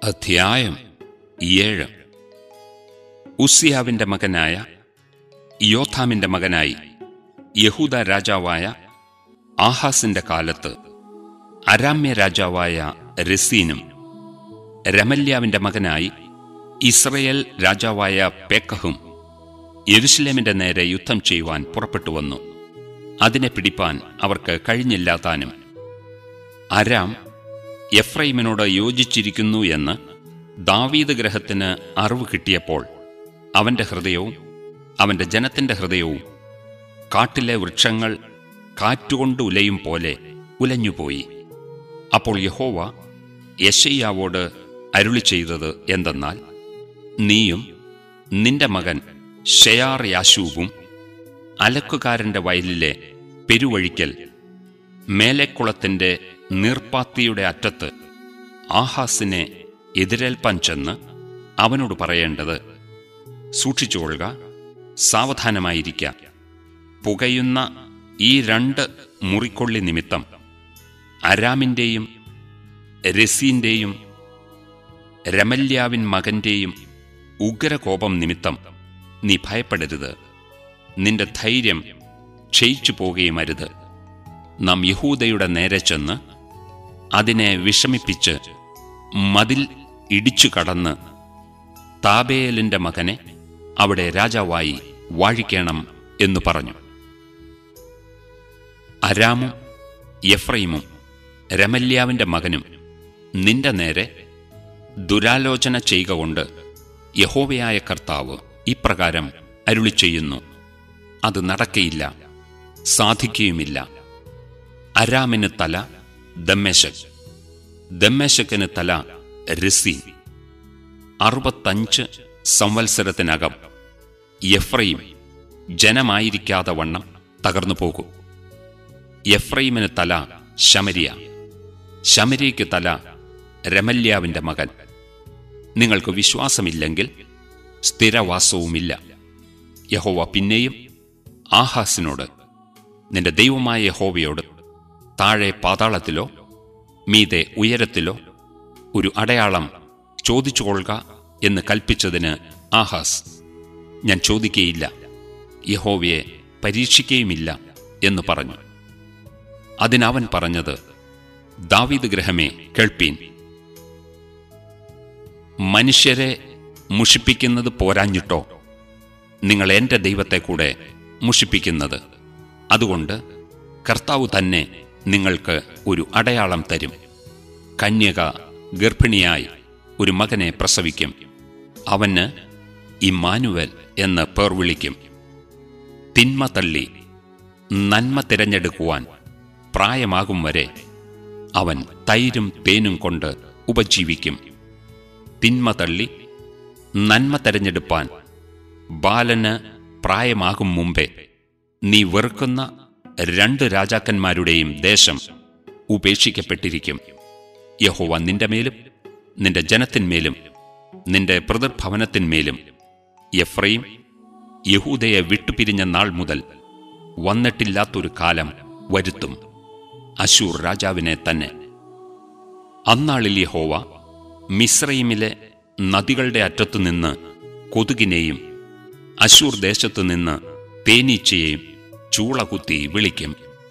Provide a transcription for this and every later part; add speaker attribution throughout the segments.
Speaker 1: അധ്യായം ഏഴ് ഉസ്സിയാവിന്റെ മകനായ യോഥാമിന്റെ മകനായി യഹൂദ രാജാവായ ആഹാസിന്റെ കാലത്ത് അരാമ്യ രാജാവായ രസീനും രമല്യാവിന്റെ മകനായി ഇസ്രയേൽ രാജാവായ പേക്കഹും യെരുഷലേമിന്റെ നേരെ യുദ്ധം ചെയ്യുവാൻ പുറപ്പെട്ടു വന്നു അതിനെ പിടിപ്പാൻ അവർക്ക് കഴിഞ്ഞില്ലാതാനും അരാം എഫ്രൈമിനോട് യോജിച്ചിരിക്കുന്നു എന്ന് ദാവീദ് ഗ്രഹത്തിന് അറിവ് കിട്ടിയപ്പോൾ അവന്റെ ഹൃദയവും അവന്റെ ജനത്തിന്റെ ഹൃദയവും കാട്ടിലെ വൃക്ഷങ്ങൾ കാറ്റുകൊണ്ട് ഉലയും പോലെ ഉലഞ്ഞുപോയി അപ്പോൾ യഹോവ യശയ്യാവോട് അരുളി ചെയ്തത് എന്തെന്നാൽ നീയും നിന്റെ മകൻ ഷെയാർ യാശൂബും അലക്കുകാരന്റെ വയലിലെ പെരുവഴിക്കൽ മേലെക്കുളത്തിന്റെ നീർപ്പാത്തിയുടെ അറ്റത്ത് ആഹാസിനെ എതിരേൽപ്പാൻ ചെന്ന് അവനോട് പറയേണ്ടത് സൂക്ഷിച്ചുകൊള്ളുക സാവധാനമായിരിക്ക പുകയുന്ന ഈ രണ്ട് മുറിക്കൊള്ളി നിമിത്തം അരാമിന്റെയും രസീന്റെയും രമല്യാവിൻ മകന്റെയും ഉഗ്രകോപം നിമിത്തം നീ ഭയപ്പെടരുത് നിന്റെ ധൈര്യം ക്ഷയിച്ചു പോകുകയും അരുത് നാം യഹൂദയുടെ നേരെ ചെന്ന് അതിനെ വിഷമിപ്പിച്ച് മതിൽ ഇടിച്ചു കടന്ന് താബേലിന്റെ മകനെ അവിടെ രാജാവായി വാഴിക്കണം എന്നു പറഞ്ഞു അരാമും എഫ്രൈമും രമല്യാവിന്റെ മകനും നിന്റെ നേരെ ദുരാലോചന ചെയ്യുക കൊണ്ട് യഹോവയായ കർത്താവ് ഇപ്രകാരം അരുളി ചെയ്യുന്നു അത് നടക്കയില്ല സാധിക്കുകയുമില്ല അരാമിന് തല ദമ്മേശക് ദമ്മേശക്കിന് തല രസീൻ അറുപത്തഞ്ച് സംവത്സരത്തിനകം എഫ്രൈം ജനമായിരിക്കാതെ വണ്ണം തകർന്നു പോകും എഫ്രൈമിന് തല ശമരിയ ശമരിയയ്ക്ക് തല രമല്യാവിന്റെ മകൻ നിങ്ങൾക്ക് വിശ്വാസമില്ലെങ്കിൽ സ്ഥിരവാസവുമില്ല യഹോവ പിന്നെയും ആഹാസിനോട് നിന്റെ ദൈവമായ യഹോവയോട് താഴെ പാതാളത്തിലോ മീതെ ഉയരത്തിലോ ഒരു അടയാളം ചോദിച്ചുകൊള്ളുക എന്ന് കൽപ്പിച്ചതിന് ആഹാസ് ഞാൻ ചോദിക്കുകയില്ല യഹോവയെ പരീക്ഷിക്കുകയുമില്ല എന്ന് പറഞ്ഞു അതിനവൻ പറഞ്ഞത് ദാവീദ് ഗ്രഹമേ കേൾപ്പീൻ മനുഷ്യരെ മുഷിപ്പിക്കുന്നത് പോരാഞ്ഞിട്ടോ നിങ്ങൾ എന്റെ ദൈവത്തെ കൂടെ മുഷിപ്പിക്കുന്നത് അതുകൊണ്ട് കർത്താവ് തന്നെ നിങ്ങൾക്ക് ഒരു അടയാളം തരും കന്യക ഗർഭിണിയായി ഒരു മകനെ പ്രസവിക്കും അവന് ഇമ്മാനുവൽ എന്ന് പേർ വിളിക്കും തിന്മ തള്ളി നന്മ തിരഞ്ഞെടുക്കുവാൻ പ്രായമാകും വരെ അവൻ തൈരും തേനും കൊണ്ട് ഉപജീവിക്കും തിന്മ തള്ളി നന്മ തെരഞ്ഞെടുപ്പാൻ ബാലന് പ്രായമാകും മുമ്പേ നീ വെറുക്കുന്ന രണ്ട് രാജാക്കന്മാരുടെയും ദേശം ഉപേക്ഷിക്കപ്പെട്ടിരിക്കും യഹോവ നിന്റെ മേലും നിന്റെ ജനത്തിന്മേലും നിന്റെ പ്രതിർഭവനത്തിന്മേലും എഫ്രൈം യഹൂദയെ വിട്ടുപിരിഞ്ഞ നാൾ മുതൽ വന്നിട്ടില്ലാത്തൊരു കാലം വരുത്തും അശൂർ രാജാവിനെ തന്നെ അന്നാളിൽ യഹോവ മിശ്രൈമിലെ നദികളുടെ അറ്റത്തുനിന്ന് കൊതുകിനെയും അശൂർ ദേശത്തുനിന്ന് തേനീച്ചയെയും ചൂളകുത്തി വിളിക്കും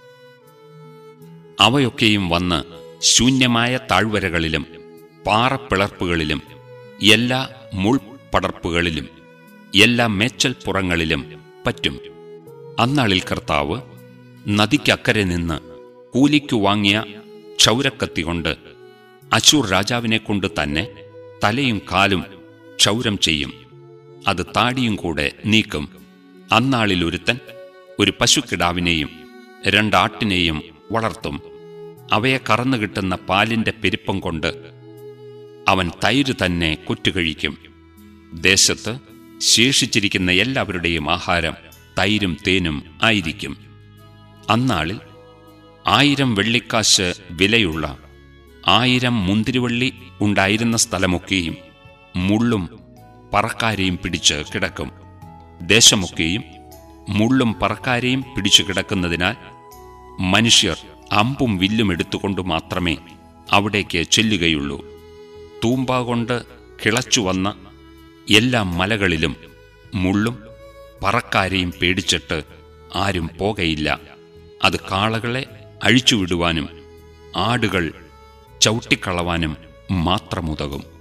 Speaker 1: അവയൊക്കെയും വന്ന് ശൂന്യമായ താഴ്വരകളിലും പാറപ്പിളർപ്പുകളിലും എല്ലാ മുൾപടർപ്പുകളിലും എല്ലാ മേച്ചൽപ്പുറങ്ങളിലും പറ്റും അന്നാളിൽ കർത്താവ് നദിക്കക്കരെ നിന്ന് കൂലിക്കു വാങ്ങിയ ക്ഷൗരക്കത്തി കൊണ്ട് അശൂർ രാജാവിനെ കൊണ്ട് തന്നെ തലയും കാലും ക്ഷൗരം ചെയ്യും അത് താടിയും കൂടെ നീക്കും അന്നാളിൽ ഒരുത്തൻ ഒരു പശുക്കിടാവിനെയും രണ്ടാട്ടിനെയും വളർത്തും അവയെ കറന്നു കിട്ടുന്ന പാലിന്റെ പെരുപ്പം കൊണ്ട് അവൻ തൈര് തന്നെ കൊറ്റുകഴിക്കും ദേശത്ത് ശേഷിച്ചിരിക്കുന്ന എല്ലാവരുടെയും ആഹാരം തൈരും തേനും ആയിരിക്കും അന്നാളിൽ ആയിരം വെള്ളിക്കാശ് വിലയുള്ള ആയിരം മുന്തിരിവള്ളി ഉണ്ടായിരുന്ന സ്ഥലമൊക്കെയും മുള്ളും പറക്കാരെയും പിടിച്ച് കിടക്കും ദേശമൊക്കെയും മുള്ളും പറക്കാരെയും പിടിച്ചു കിടക്കുന്നതിനാൽ മനുഷ്യർ അമ്പും വില്ലും എടുത്തുകൊണ്ട് മാത്രമേ അവിടേക്ക് ചെല്ലുകയുള്ളൂ തൂമ്പ കൊണ്ട് കിളച്ചു വന്ന എല്ലാ മലകളിലും മുള്ളും പറക്കാരെയും പേടിച്ചിട്ട് ആരും പോകയില്ല അത് കാളകളെ അഴിച്ചുവിടുവാനും ആടുകൾ ചവിട്ടിക്കളവാനും മാത്രമുതകും